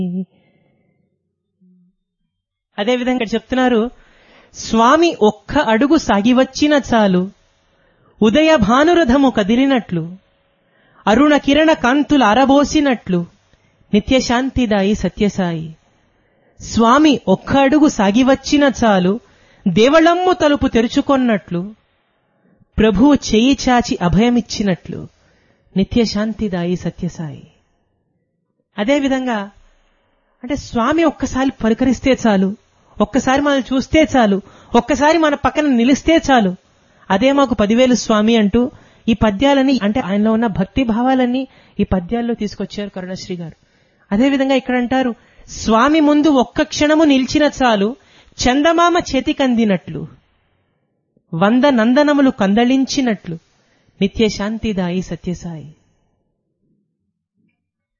అదేవిధంగా ఇక్కడ చెప్తున్నారు స్వామి ఒక్క అడుగు సాగివచ్చిన చాలు ఉదయ భానురథము కదిలినట్లు అరుణ కిరణ కాంతులు అరబోసినట్లు నిత్యశాంతిదాయి సత్యసాయి స్వామి ఒక్క అడుగు సాగివచ్చిన చాలు దేవళమ్ము తలుపు తెరుచుకొన్నట్లు ప్రభువు చేయి చాచి అభయమిచ్చినట్లు నిత్యశాంతిదాయి సత్యసాయి అదేవిధంగా అంటే స్వామి ఒక్కసారి పలకరిస్తే చాలు ఒక్కసారి మనం చూస్తే చాలు ఒక్కసారి మన పక్కన నిలిస్తే చాలు అదే మాకు పదివేలు స్వామి అంటూ ఈ పద్యాలని అంటే ఆయనలో ఉన్న భక్తి భావాలన్నీ ఈ పద్యాల్లో తీసుకొచ్చారు కరుణశ్రీ గారు అదేవిధంగా ఇక్కడ అంటారు స్వామి ముందు ఒక్క క్షణము నిలిచిన చాలు చందమామ చేతికందినట్లు వంద నందనములు కందళించినట్లు నిత్య శాంతిదాయి సత్యసాయి